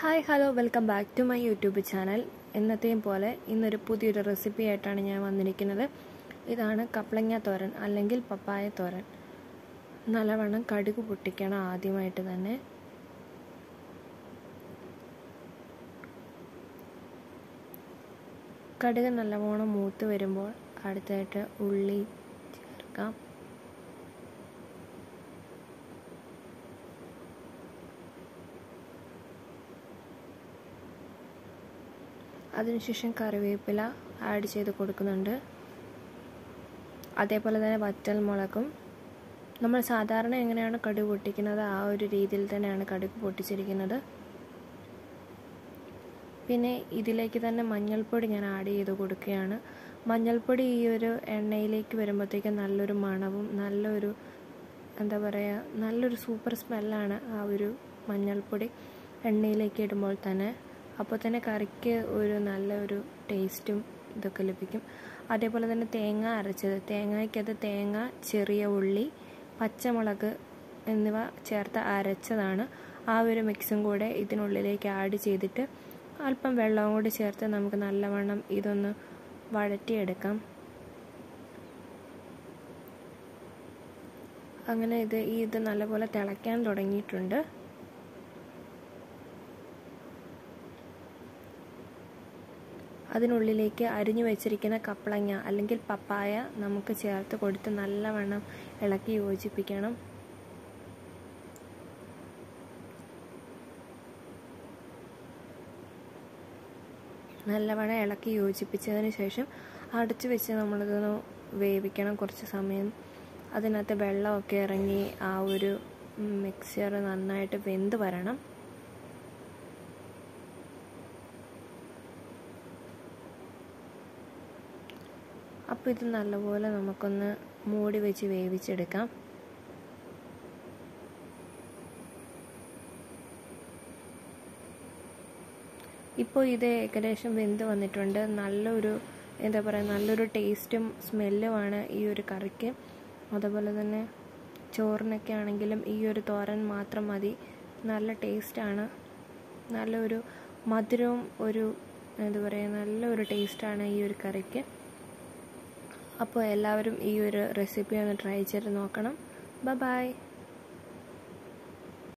hi hello welcome back to my YouTube channel എന്നത്തെയും പോലെ ഇന്നൊരു പുതിയൊരു റെസിപ്പി ആയിട്ടാണ് ഞാൻ വന്നിരിക്കുന്നത് ഇതാണ് കപ്ലങ്ങ തോരൻ അല്ലെങ്കിൽ പപ്പായ തോരൻ നല്ലവണ്ണം കടുക് പൊട്ടിക്കണം ആദ്യമായിട്ട് തന്നെ കടുക് നല്ലവണ്ണം മൂത്ത് വരുമ്പോൾ അടുത്തായിട്ട് ഉള്ളി ചേർക്കാം അതിനുശേഷം കറിവേപ്പില ആഡ് ചെയ്ത് കൊടുക്കുന്നുണ്ട് അതേപോലെ തന്നെ വറ്റൽ മുളകും നമ്മൾ സാധാരണ എങ്ങനെയാണ് കടുക് പൊട്ടിക്കുന്നത് ആ ഒരു രീതിയിൽ തന്നെയാണ് കടുക് പൊട്ടിച്ചിരിക്കുന്നത് പിന്നെ ഇതിലേക്ക് തന്നെ മഞ്ഞൾപ്പൊടി ഞാൻ ആഡ് ചെയ്ത് കൊടുക്കുകയാണ് മഞ്ഞൾപ്പൊടി ഈ ഒരു എണ്ണയിലേക്ക് വരുമ്പോഴത്തേക്കും നല്ലൊരു മണവും നല്ലൊരു എന്താ പറയുക നല്ലൊരു സൂപ്പർ സ്മെല്ലാണ് ആ ഒരു മഞ്ഞൾപ്പൊടി എണ്ണയിലേക്ക് ഇടുമ്പോൾ തന്നെ അപ്പോൾ തന്നെ കറിക്ക് ഒരു നല്ലൊരു ടേസ്റ്റും ഇതൊക്കെ ലഭിക്കും അതേപോലെ തന്നെ തേങ്ങ അരച്ചത് തേങ്ങയ്ക്കകത്ത് തേങ്ങ ചെറിയ ഉള്ളി പച്ചമുളക് എന്നിവ ചേർത്ത് അരച്ചതാണ് ആ ഒരു മിക്സും കൂടെ ഇതിനുള്ളിലേക്ക് ആഡ് ചെയ്തിട്ട് അല്പം വെള്ളവും കൂടി ചേർത്ത് നമുക്ക് നല്ലവണ്ണം ഇതൊന്ന് വഴറ്റിയെടുക്കാം അങ്ങനെ ഇത് ഈ ഇത് നല്ലപോലെ തിളയ്ക്കാൻ തുടങ്ങിയിട്ടുണ്ട് അതിനുള്ളിലേക്ക് അരിഞ്ഞു വെച്ചിരിക്കുന്ന കപ്പളങ്ങ അല്ലെങ്കിൽ പപ്പായ നമുക്ക് ചേർത്ത് കൊടുത്ത് നല്ലവണ്ണം ഇളക്കി യോജിപ്പിക്കണം നല്ലവണ്ണം ഇളക്കി യോജിപ്പിച്ചതിന് ശേഷം അടച്ചു വെച്ച് നമ്മളിതൊന്ന് വേവിക്കണം കുറച്ച് സമയം അതിനകത്ത് വെള്ളമൊക്കെ ഇറങ്ങി ആ ഒരു മിക്സ്ചർ നന്നായിട്ട് വെന്ത് വരണം അപ്പോൾ ഇത് നല്ലപോലെ നമുക്കൊന്ന് മൂടി വെച്ച് വേവിച്ചെടുക്കാം ഇപ്പോൾ ഇത് ഏകദേശം വെന്ത് വന്നിട്ടുണ്ട് നല്ലൊരു എന്താ പറയുക നല്ലൊരു ടേസ്റ്റും സ്മെല്ലുമാണ് ഈ ഒരു കറിക്ക് അതുപോലെ തന്നെ ചോറിനൊക്കെ ആണെങ്കിലും ഈ ഒരു തോരൻ മാത്രം മതി നല്ല ടേസ്റ്റാണ് നല്ലൊരു മധുരവും ഒരു എന്താ പറയുക നല്ലൊരു ടേസ്റ്റാണ് ഈ ഒരു കറിക്ക് അപ്പോൾ എല്ലാവരും ഈ ഒരു റെസിപ്പി ഒന്ന് ട്രൈ ചെയ്ത് നോക്കണം ബ ബായ്